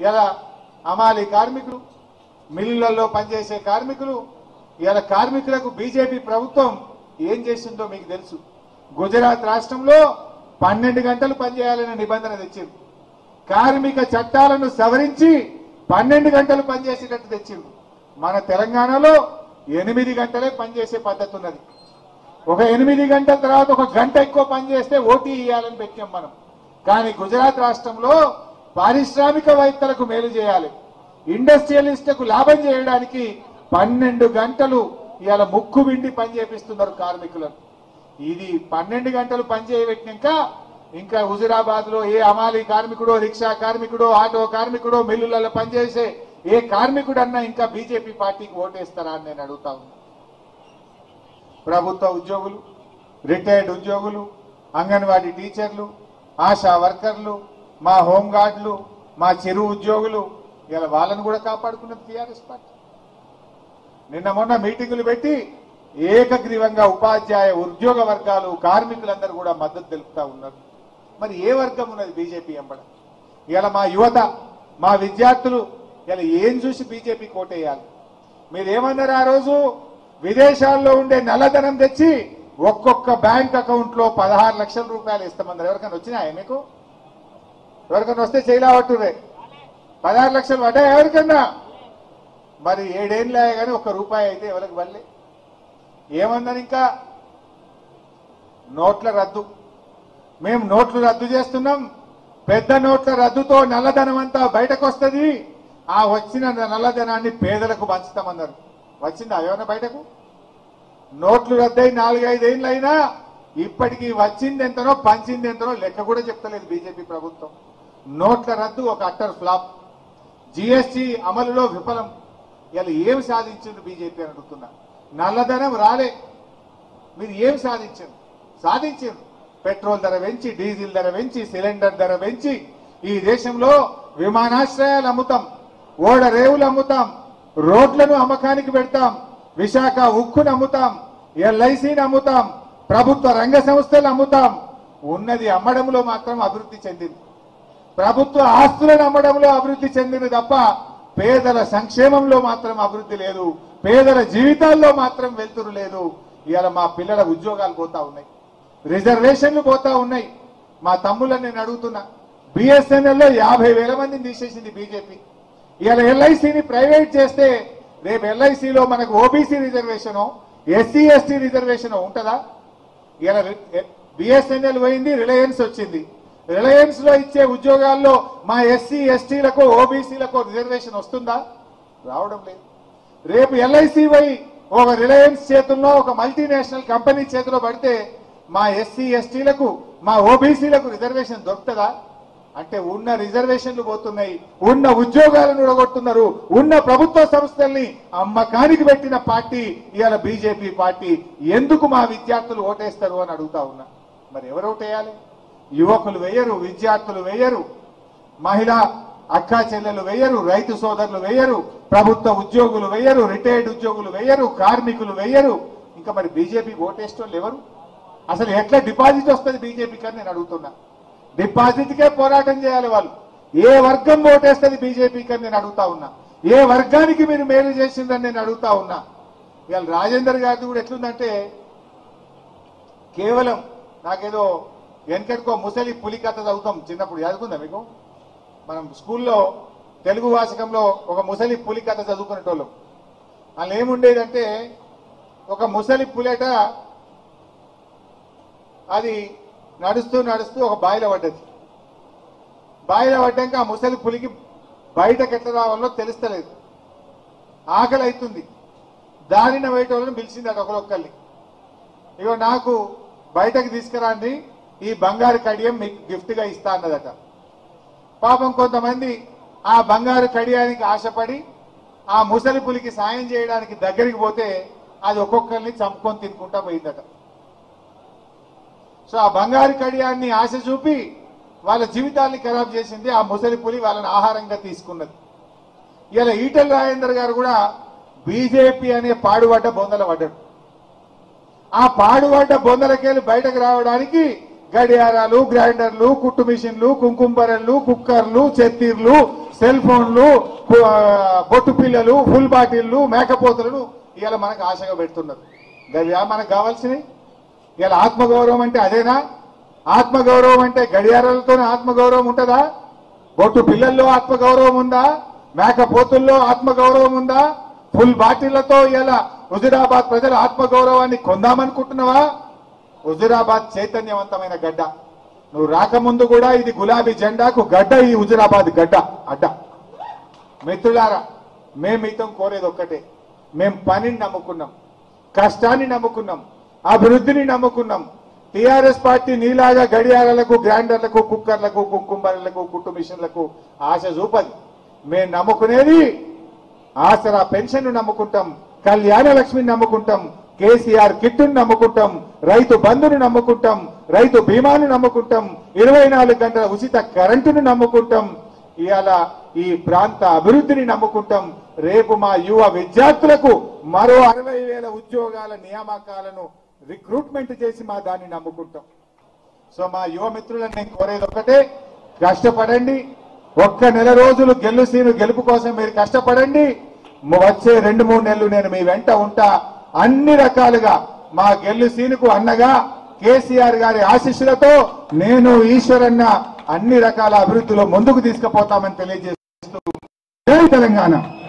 ఇలా అమాలి కార్మికులు మిల్లులలో పనిచేసే కార్మికులు ఇలా కార్మికులకు బీజేపీ ప్రభుత్వం ఏం చేసిందో మీకు తెలుసు గుజరాత్ రాష్ట్రంలో పన్నెండు గంటలు పనిచేయాలనే నిబంధన తెచ్చింది కార్మిక చట్టాలను సవరించి పన్నెండు గంటలు పనిచేసేటట్టు తెచ్చింది మన తెలంగాణలో ఎనిమిది గంటలే పనిచేసే పద్ధతి ఉన్నది ఒక ఎనిమిది గంటల తర్వాత ఒక గంట ఎక్కువ పనిచేస్తే ఓటీ ఇవ్వాలని పెట్టాం మనం కానీ గుజరాత్ రాష్ట్రంలో పారిశ్రామికవేత్తలకు మేలు చేయాలి ఇండస్ట్రియలిస్టులకు లాభం చేయడానికి పన్నెండు గంటలు ఇవాళ ముక్కు విండి పని చేపిస్తున్నారు కార్మికులను ఇది పన్నెండు గంటలు పని చేయబెట్టినాక ఇంకా హుజురాబాద్ లో ఏ అమాలి కార్మికుడో రిక్షా కార్మికుడో ఆటో కార్మికుడో మిల్లులలో పనిచేసే ఏ కార్మికుడన్నా ఇంకా బీజేపీ పార్టీకి ఓటేస్తారా అని నేను అడుగుతా ఉన్నా ప్రభుత్వ ఉద్యోగులు రిటైర్డ్ ఉద్యోగులు అంగన్వాడీ టీచర్లు ఆశా వర్కర్లు మా హోంగార్డులు మా చెరువు ఉద్యోగులు ఇలా వాళ్ళని కూడా కాపాడుకున్నది టీఆర్ఎస్ పార్టీ నిన్న మొన్న మీటింగులు పెట్టి ఏకగ్రీవంగా ఉపాధ్యాయ ఉద్యోగ వర్గాలు కార్మికులందరూ కూడా మద్దతు తెలుపుతా ఉన్నారు మరి ఏ వర్గం ఉన్నది బీజేపీ ఎంబడ ఇలా మా యువత మా విద్యార్థులు ఇలా ఏం చూసి బీజేపీ కోటేయాలి మీరు ఏమన్నారు ఆ రోజు విదేశాల్లో ఉండే నల్లధనం తెచ్చి ఒక్కొక్క బ్యాంక్ అకౌంట్ లో పదహారు లక్షల రూపాయలు ఇస్తామన్నారు ఎవరికైనా వచ్చినాయా మీకు ఎవరికైనా వస్తే చేయలేవట్టురే పదహారు లక్షలు పడ్డా ఎవరికన్నా మరి ఏడేళ్ళే కానీ ఒక్క రూపాయి అయితే ఎవరికి వల్లే ఏమన్నారు ఇంకా నోట్ల రద్దు మేము నోట్లు రద్దు చేస్తున్నాం పెద్ద నోట్ల రద్దుతో నల్లధనం అంతా బయటకు వస్తుంది ఆ వచ్చిన నల్లధనాన్ని పేదలకు పంచుతామన్నారు వచ్చిందా ఏమైనా బయటకు నోట్లు రద్దయి నాలుగైదేళ్ళు అయినా ఇప్పటికీ వచ్చింది ఎంతనో పంచింది ఎంతనో లెక్క కూడా చెప్తలేదు బీజేపీ ప్రభుత్వం నోట్ల రద్దు ఒక అట్టర్ ఫ్లాప్ జిఎస్టి అమలులో విఫలం ఇలా ఏం సాధించింది బీజేపీ అని అడుగుతున్నా నల్లధనం రాలే మీరు ఏం సాధించారు సాధించారు పెట్రోల్ ధర పెంచి డీజిల్ ధర పెంచి సిలిండర్ ధర పెంచి ఈ దేశంలో విమానాశ్రయాలు అమ్ముతాం ఓడ రేవులు అమ్ముతాం రోడ్లను అమ్మకానికి పెడతాం విశాఖ ఉక్కును అమ్ముతాం ఎల్ఐసిని అమ్ముతాం ప్రభుత్వ రంగ సంస్థలు అమ్ముతాం ఉన్నది అమ్మడంలో మాత్రం అభివృద్ధి చెందింది ప్రభుత్వ ఆస్తులను అమ్మడంలో అభివృద్ధి చెందింది తప్ప పేదల సంక్షేమంలో మాత్రం అభివృద్ధి లేదు పేదల జీవితాల్లో మాత్రం వెళ్తురు లేదు ఇవాళ మా పిల్లల ఉద్యోగాలు పోతా ఉన్నాయి రిజర్వేషన్లు పోతా ఉన్నాయి మా తమ్ముళ్ళని నేను అడుగుతున్నా బిఎస్ఎన్ఎల్ లో యాభై వేల మందిని తీసేసింది బీజేపీ ఇవాళ ఎల్ఐసిని ప్రైవేట్ చేస్తే రేపు ఎల్ఐసిలో మనకు OBC reservation SC ST reservation ఉంటుందా ఇలా బిఎస్ఎన్ఎల్ పోయింది రిలయన్స్ వచ్చింది రిలయన్స్ లో ఇచ్చే ఉద్యోగాల్లో మా ఎస్సీ ఎస్టీలకు ఓబీసీలకు రిజర్వేషన్ వస్తుందా రావడం లేదు రేపు ఎల్ఐసి పోయి ఒక రిలయన్స్ చేతుల్లో ఒక మల్టీనేషనల్ కంపెనీ చేతిలో పడితే మా ఎస్సీ ఎస్టీలకు మా ఓబీసీలకు రిజర్వేషన్ దొరుకుతుందా అంటే ఉన్న రిజర్వేషన్లు పోతున్నాయి ఉన్న ఉద్యోగాలను ఉడగొట్టున్నారు ఉన్న ప్రభుత్వ సంస్థల్ని అమ్మకానికి పెట్టిన పార్టీ ఇవాళ బీజేపీ పార్టీ ఎందుకు మా విద్యార్థులు ఓటేస్తారు అని అడుగుతా ఉన్నా మరి ఎవరు ఓటేయాలి యువకులు వేయరు విద్యార్థులు వేయరు మహిళా అక్కా చెల్లెలు వేయరు రైతు సోదరులు వేయరు ప్రభుత్వ ఉద్యోగులు వేయరు రిటైర్డ్ ఉద్యోగులు వేయరు కార్మికులు వేయరు ఇంకా మరి బీజేపీ ఓటేస్టోళ్ళు ఎవరు అసలు ఎట్లా డిపాజిట్ వస్తుంది బీజేపీకి అని నేను అడుగుతున్నా డిపాజిట్కే పోరాటం చేయాలి వాళ్ళు ఏ వర్గం ఓటేస్తుంది బీజేపీకి అని నేను అడుగుతా ఉన్నా ఏ వర్గానికి మీరు మేలు చేసిందని నేను అడుగుతా ఉన్నా ఇవాళ రాజేందర్ గారిది కూడా ఎట్లుందంటే కేవలం నాకేదో వెనకటికో ముసలి పులి కథ చదువుతాం చిన్నప్పుడు చదువుకుందా మీకు మనం స్కూల్లో తెలుగు వాచకంలో ఒక ముసలి పులి కథ చదువుకునేటోళ్ళం వాళ్ళు ఏముండేదంటే ఒక ముసలి పులేట అది నడుస్తూ నడుస్తూ ఒక బాయిలో పడ్డది బాయిలో పడ్డాక ఆ ముసలి పులికి బయటకు ఎట్లా రావాలో తెలుస్తలేదు ఆకలి అవుతుంది దారిన బయట వాళ్ళని పిలిచిందట ఒకరొక్కరిని ఇగో నాకు బయటకు తీసుకురాండి ఈ బంగారు కడియం మీకు గిఫ్ట్ గా ఇస్తా అన్నదట పాపం కొంతమంది ఆ బంగారు కడియానికి ఆశపడి ఆ ముసలి పులికి సాయం చేయడానికి దగ్గరికి పోతే అది ఒక్కొక్కరిని చంపుకొని తినుకుంటా పోయిందట సో ఆ బంగారు కడియాన్ని ఆశ చూపి వాళ్ళ జీవితాన్ని ఖరాబ్ చేసింది ఆ ముసలి పులి వాళ్ళని ఆహారంగా తీసుకున్నది ఇలా ఈటల రాజేందర్ గారు కూడా బీజేపీ అనే పాడుబడ్డ బొందల పడ్డాడు ఆ పాడుబడ్డ బొందలకెళ్ళి బయటకు రావడానికి గడియారాలు గ్రైండర్లు కుట్టు మిషన్లు కుంకుమ బరెళ్ళు కుక్కర్లు చెత్తీర్లు సెల్ ఫోన్లు పు- ఆ, బొట్టు పిల్లలు ఫుల్ బాటిళ్లు మేకపోతులను ఇవాళ మనకు ఆశగా పెడుతున్నారు గదియా మనకు కావాల్సినవి ఇలా ఆత్మగౌరవం అంటే అదేనా ఆత్మగౌరవం అంటే గడియారాలతోనే ఆత్మగౌరవం ఉంటుందా బొట్టు పిల్లల్లో ఆత్మగౌరవం ఉందా మేకపోతుల్లో ఆత్మగౌరవం ఉందా ఫుల్ బాటిళ్లతో ఇలా హుజురాబాద్ ప్రజల ఆత్మగౌరవాన్ని కొందామనుకుంటున్నావా హుజురాబాద్ చైతన్యవంతమైన గడ్డ నువ్వు రాకముందు కూడా ఇది గులాబీ జెండాకు గడ్డ ఈ హుజురాబాద్ గడ్డ అడ్డ మిత్రులారా మేము మీతో కోరేది ఒక్కటే మేము పనిని నమ్ముకున్నాం కష్టాన్ని నమ్ముకున్నాం అభివృద్ధిని నమ్ముకున్నాం టిఆర్ఎస్ పార్టీ నీలాగా గడియారాలకు గ్రైండర్లకు కుక్కర్లకు కుంకుమర్లకు కుట్టు మిషన్లకు ఆశ చూపది మేము నమ్ముకునేది ఆసరా పెన్షన్ నమ్ముకుంటాం కళ్యాణ లక్ష్మిని నమ్ముకుంటాం కేసీఆర్ కిట్టును నమ్ముకుంటాం రైతు బంధును నమ్ముకుంటాం రైతు బీమాను నమ్ముకుంటాం ఇరవై నాలుగు గంటల ఉచిత కరెంటును నమ్ముకుంటాం ఇవాళ ఈ ప్రాంత అభివృద్ధిని నమ్ముకుంటాం రేపు మా యువ విద్యార్థులకు మరో అరవై వేల ఉద్యోగాల నియామకాలను రిక్రూట్మెంట్ చేసి మా దాన్ని నమ్ముకుంటాం సో మా యువ మిత్రులను నేను కోరేది ఒకటే కష్టపడండి ఒక్క నెల రోజులు గెలుసీను గెలుపు కోసం మీరు కష్టపడండి మ- వచ్చే రెండు మూడు నెలలు నేను మీ వెంట ఉంటా అన్ని రకాలుగా మా గెలుసీనుకు అన్నగా కేసీఆర్ గారి ఆశీస్సులతో నేను ఈశ్వరన్న అన్ని రకాల అభివృద్ధిలో ముందుకు తీసుకుపోతామని తెలియజేస్తూ జై తెలంగాణ